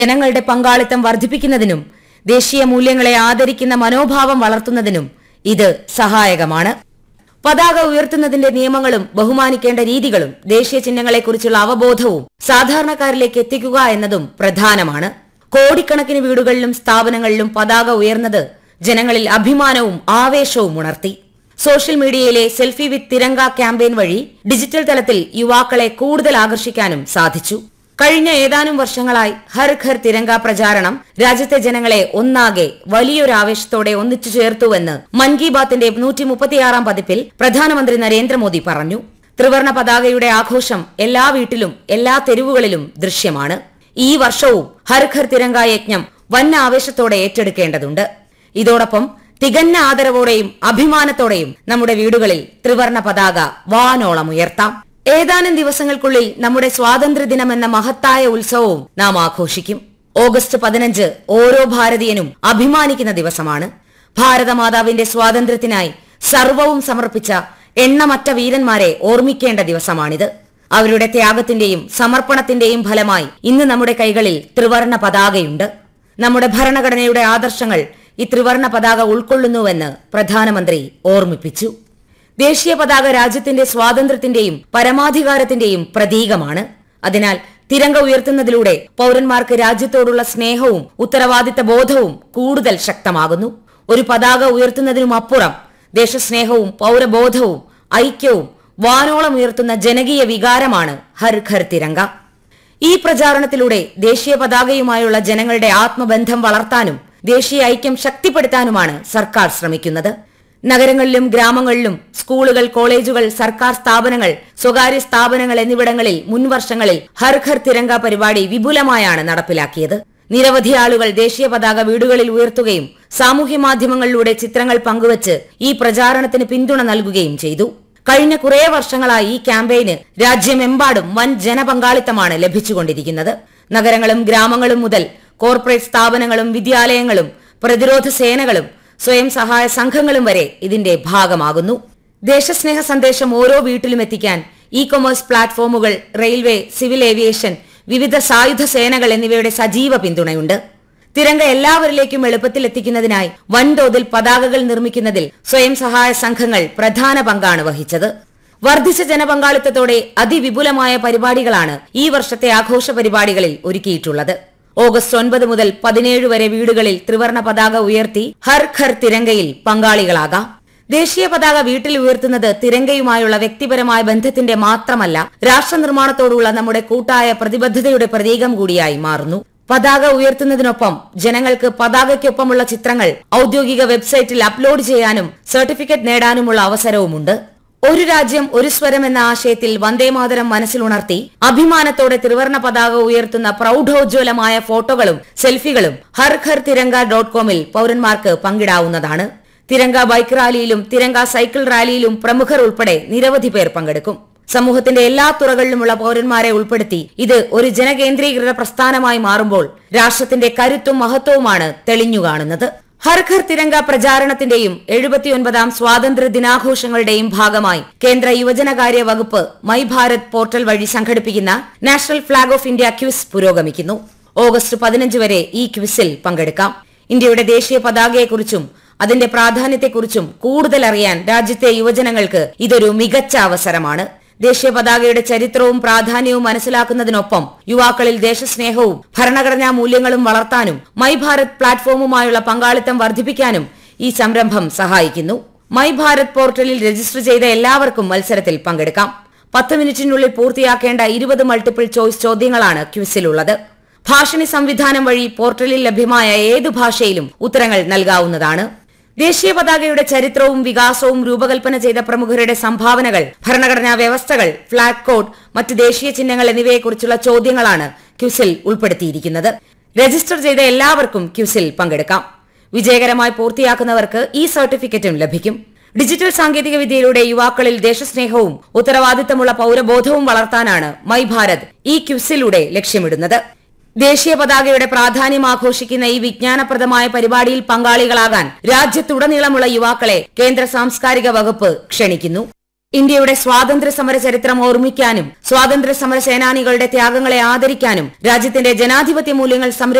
ജനങ്ങളുടെ പങ്കാളിത്തം വർദ്ധിപ്പിക്കുന്നതിനും ദേശീയ മൂല്യങ്ങളെ ആദരിക്കുന്ന മനോഭാവം വളർത്തുന്നതിനും ഇത് സഹായകമാണ് പതാക ഉയർത്തുന്നതിന്റെ നിയമങ്ങളും ബഹുമാനിക്കേണ്ട രീതികളും ദേശീയ ചിഹ്നങ്ങളെക്കുറിച്ചുള്ള അവബോധവും സാധാരണക്കാരിലേക്ക് എത്തിക്കുക എന്നതും പ്രധാനമാണ് കോടിക്കണക്കിന് വീടുകളിലും സ്ഥാപനങ്ങളിലും പതാക ഉയർന്നത് ജനങ്ങളിൽ അഭിമാനവും ആവേശവും ഉണർത്തി സോഷ്യൽ മീഡിയയിലെ സെൽഫി വിത്ത് തിരങ്ക ക്യാമ്പയിൻ വഴി ഡിജിറ്റൽ തലത്തിൽ യുവാക്കളെ കൂടുതൽ ആകർഷിക്കാനും സാധിച്ചു കഴിഞ്ഞ ഏതാനും വർഷങ്ങളായി ഹർ ഘർ തിരങ്ക പ്രചാരണം രാജ്യത്തെ ജനങ്ങളെ ഒന്നാകെ വലിയൊരു ആവേശത്തോടെ ഒന്നിച്ചു ചേർത്തുവെന്ന് മൻ കി ബാത്തിന്റെ നൂറ്റി മുപ്പത്തിയാറാം പതിപ്പിൽ പ്രധാനമന്ത്രി നരേന്ദ്രമോദി പറഞ്ഞു ത്രിവർണ പതാകയുടെ ആഘോഷം എല്ലാ വീട്ടിലും എല്ലാ തെരുവുകളിലും ദൃശ്യമാണ് ഈ വർഷവും ഹർ ഘർ തിരങ്ക യജ്ഞം വൻ ആവേശത്തോടെ ഏറ്റെടുക്കേണ്ടതുണ്ട് ഇതോടൊപ്പം തികഞ്ഞ ആദരവോടെയും അഭിമാനത്തോടെയും നമ്മുടെ വീടുകളിൽ ത്രിവർണ പതാക വാനോളം ഉയർത്താം ഏതാനും ദിവസങ്ങൾക്കുള്ളിൽ നമ്മുടെ സ്വാതന്ത്ര്യദിനം എന്ന മഹത്തായ ഉത്സവവും നാം ആഘോഷിക്കും ഓഗസ്റ്റ് പതിനഞ്ച് ഓരോ ഭാരതീയനും അഭിമാനിക്കുന്ന ദിവസമാണ് ഭാരതമാതാവിന്റെ സ്വാതന്ത്ര്യത്തിനായി സർവവും സമർപ്പിച്ച എണ്ണമറ്റ വീരന്മാരെ ഓർമ്മിക്കേണ്ട ദിവസമാണിത് അവരുടെ ത്യാഗത്തിന്റെയും സമർപ്പണത്തിന്റെയും ഫലമായി ഇന്ന് നമ്മുടെ കൈകളിൽ ത്രിവർണ പതാകയുണ്ട് നമ്മുടെ ഭരണഘടനയുടെ ആദർശങ്ങൾ ഈ ത്രിവർണ പതാക ഉൾക്കൊള്ളുന്നുവെന്ന് പ്രധാനമന്ത്രി ഓർമ്മിപ്പിച്ചു ദേശീയ പതാക രാജ്യത്തിന്റെ സ്വാതന്ത്ര്യത്തിന്റെയും പരമാധികാരത്തിന്റെയും പ്രതീകമാണ് അതിനാൽ തിരങ്ക ഉയർത്തുന്നതിലൂടെ പൌരന്മാർക്ക് രാജ്യത്തോടുള്ള സ്നേഹവും ഉത്തരവാദിത്ത ബോധവും കൂടുതൽ ശക്തമാകുന്നു ഒരു പതാക ഉയർത്തുന്നതിനുമപ്പുറം ദേശസ്നേഹവും പൌരബോധവും ഐക്യവും വാനോളം ഉയർത്തുന്ന ജനകീയ വികാരമാണ് ഹർ ഘർ തിരങ്ക ഈ പ്രചാരണത്തിലൂടെ ദേശീയ പതാകയുമായുള്ള ജനങ്ങളുടെ ആത്മബന്ധം വളർത്താനും ദേശീയ ഐക്യം ശക്തിപ്പെടുത്താനുമാണ് സർക്കാർ ശ്രമിക്കുന്നത് നഗരങ്ങളിലും ഗ്രാമങ്ങളിലും സ്കൂളുകൾ കോളേജുകൾ സർക്കാർ സ്ഥാപനങ്ങൾ സ്വകാര്യ സ്ഥാപനങ്ങൾ എന്നിവിടങ്ങളിൽ മുൻവർഷങ്ങളിൽ ഹർ ഘർ തിരങ്ക പരിപാടി വിപുലമായാണ് നടപ്പിലാക്കിയത് നിരവധി ആളുകൾ ദേശീയ പതാക വീടുകളിൽ ഉയർത്തുകയും സാമൂഹ്യ മാധ്യമങ്ങളിലൂടെ ചിത്രങ്ങൾ പങ്കുവച്ച് ഈ പ്രചാരണത്തിന് പിന്തുണ നൽകുകയും ചെയ്തു കഴിഞ്ഞ കുറേ വർഷങ്ങളായി ഈ ക്യാമ്പയിന് രാജ്യമെമ്പാടും വൻ ജനപങ്കാളിത്തമാണ് ലഭിച്ചുകൊണ്ടിരിക്കുന്നത് നഗരങ്ങളും ഗ്രാമങ്ങളും മുതൽ കോർപ്പറേറ്റ് സ്ഥാപനങ്ങളും വിദ്യാലയങ്ങളും പ്രതിരോധ സേനകളും സ്വയം സഹായ സംഘങ്ങളും വരെ ഇതിന്റെ ഭാഗമാകുന്നു ദേശസ്നേഹ സന്ദേശം ഓരോ വീട്ടിലും എത്തിക്കാൻ ഇ കൊമേഴ്സ് പ്ലാറ്റ്ഫോമുകൾ റെയിൽവേ സിവിൽ ഏവിയേഷൻ വിവിധ സായുധ സേനകൾ എന്നിവയുടെ സജീവ പിന്തുണയുണ്ട് തിരങ്ക എല്ലാവരിലേക്കും എളുപ്പത്തിൽ എത്തിക്കുന്നതിനായി വൻതോതിൽ പതാകകൾ നിർമ്മിക്കുന്നതിൽ സ്വയം സഹായ സംഘങ്ങൾ പ്രധാന പങ്കാണ് വഹിച്ചത് വർദ്ധിച്ച ജനപങ്കാളിത്തത്തോടെ അതിവിപുലമായ പരിപാടികളാണ് ഈ വർഷത്തെ ആഘോഷ പരിപാടികളിൽ ഒരുക്കിയിട്ടുള്ളത് ഓഗസ്റ്റ് ഒൻപത് മുതൽ പതിനേഴ് വരെ വീടുകളിൽ ത്രിവർണ പതാക ഉയർത്തി ഹർ ഘർ തിരങ്കയിൽ പങ്കാളികളാകാം ദേശീയ പതാക വീട്ടിൽ ഉയർത്തുന്നത് തിരങ്കയുമായുള്ള വ്യക്തിപരമായ ബന്ധത്തിന്റെ മാത്രമല്ല രാഷ്ട്ര നിർമ്മാണത്തോടുള്ള നമ്മുടെ കൂട്ടായ പ്രതിബദ്ധതയുടെ പ്രതീകം കൂടിയായി മാറുന്നു പതാക ഉയർത്തുന്നതിനൊപ്പം ജനങ്ങൾക്ക് പതാകയ്ക്കൊപ്പമുള്ള ചിത്രങ്ങൾ ഔദ്യോഗിക വെബ്സൈറ്റിൽ അപ്ലോഡ് ചെയ്യാനും സർട്ടിഫിക്കറ്റ് നേടാനുമുള്ള അവസരവുമുണ്ട് ഒരു രാജ്യം ഒരു സ്വരം എന്ന ആശയത്തിൽ വന്ദേമാതരം മനസ്സിലുണർത്തി അഭിമാനത്തോടെ ത്രിവർണ പതാക ഉയർത്തുന്ന പ്രൗഢോജ്വലമായ ഫോട്ടോകളും സെൽഫികളും ഹർ ഘർ തിരങ്ക ഡോട്ട് കോമിൽ പൌരന്മാർക്ക് പങ്കിടാവുന്നതാണ് തിരങ്ക ബൈക്ക് റാലിയിലും തിരങ്ക സൈക്കിൾ റാലിയിലും പ്രമുഖർ ഉൾപ്പെടെ നിരവധി പേർ പങ്കെടുക്കും സമൂഹത്തിന്റെ എല്ലാ തുറകളിലുമുള്ള പൌരന്മാരെ ഉൾപ്പെടുത്തി ഇത് ഒരു ജനകേന്ദ്രീകൃത പ്രസ്ഥാനമായി മാറുമ്പോൾ രാഷ്ട്രത്തിന്റെ കരുത്തും മഹത്വവുമാണ് തെളിഞ്ഞു കാണുന്നത് ഹർ ഘർ തിരങ്ക പ്രചാരണത്തിന്റെയും എഴുപത്തിയൊൻപതാം സ്വാതന്ത്ര്യ ദിനാഘോഷങ്ങളുടെയും ഭാഗമായി കേന്ദ്ര യുവജനകാര്യ വകുപ്പ് മൈ ഭാരത് പോർട്ടൽ വഴി സംഘടിപ്പിക്കുന്ന national flag of India quiz പുരോഗമിക്കുന്നു ഓഗസ്റ്റ് പതിനഞ്ച് വരെ ഈ ക്വിസിൽ പങ്കെടുക്കാം ഇന്ത്യയുടെ ദേശീയ പതാകയെക്കുറിച്ചും അതിന്റെ പ്രാധാന്യത്തെക്കുറിച്ചും കൂടുതൽ അറിയാൻ രാജ്യത്തെ യുവജനങ്ങൾക്ക് ഇതൊരു മികച്ച അവസരമാണ് ദേശീയ പതാകയുടെ ചരിത്രവും പ്രാധാന്യവും മനസ്സിലാക്കുന്നതിനൊപ്പം യുവാക്കളിൽ ദേശസ്നേഹവും ഭരണഘടനാ മൂല്യങ്ങളും വളർത്താനും മൈ ഭാരത് പ്ലാറ്റ്ഫോമുമായുള്ള പങ്കാളിത്തം വർദ്ധിപ്പിക്കാനും ഈ സംരംഭം സഹായിക്കുന്നു മൈ ഭാരത് പോർട്ടലിൽ രജിസ്റ്റർ ചെയ്ത എല്ലാവർക്കും മത്സരത്തിൽ പങ്കെടുക്കാം പത്ത് മിനിറ്റിനുള്ളിൽ പൂർത്തിയാക്കേണ്ട ഇരുപത് മൾട്ടിപ്പിൾ ചോയ്സ് ചോദ്യങ്ങളാണ് ക്വിസിലുള്ളത് ഭാഷണി സംവിധാനം വഴി പോർട്ടലിൽ ലഭ്യമായ ഏതു ഭാഷയിലും ഉത്തരങ്ങൾ നൽകാവുന്നതാണ് ദേശീയ പതാകയുടെ ചരിത്രവും വികാസവും രൂപകൽപ്പന ചെയ്ത പ്രമുഖരുടെ സംഭാവനകൾ ഭരണഘടനാ വ്യവസ്ഥകൾ ഫ്ളാഗ് കോഡ് മറ്റ് ദേശീയ ചിഹ്നങ്ങൾ എന്നിവയെക്കുറിച്ചുള്ള ചോദ്യങ്ങളാണ് ക്യുസിൽ ഉൾപ്പെടുത്തിയിരിക്കുന്നത് രജിസ്റ്റർ ചെയ്ത എല്ലാവർക്കും ക്യുസിൽ പങ്കെടുക്കാം വിജയകരമായി പൂർത്തിയാക്കുന്നവർക്ക് ഈ സർട്ടിഫിക്കറ്റും ലഭിക്കും ഡിജിറ്റൽ സാങ്കേതിക വിദ്യയിലൂടെ യുവാക്കളിൽ ദേശസ്നേഹവും ഉത്തരവാദിത്തമുള്ള പൌരബോധവും വളർത്താനാണ് മൈ ഭാരത് ഈ ക്യുസിലൂടെ ലക്ഷ്യമിടുന്നത് ദേശീയ പതാകയുടെ പ്രാധാന്യം ആഘോഷിക്കുന്ന ഈ വിജ്ഞാനപ്രദമായ പരിപാടിയിൽ പങ്കാളികളാകാൻ രാജ്യത്തുടനീളമുള്ള യുവാക്കളെ കേന്ദ്ര സാംസ്കാരിക വകുപ്പ് ക്ഷണിക്കുന്നു ഇന്ത്യയുടെ സ്വാതന്ത്ര്യ സമര ചരിത്രം ഓർമ്മിക്കാനും സ്വാതന്ത്ര്യ സമര സേനാനികളുടെ ത്യാഗങ്ങളെ ആദരിക്കാനും രാജ്യത്തിന്റെ ജനാധിപത്യ മൂല്യങ്ങൾ സംരക്ഷിക്കാനും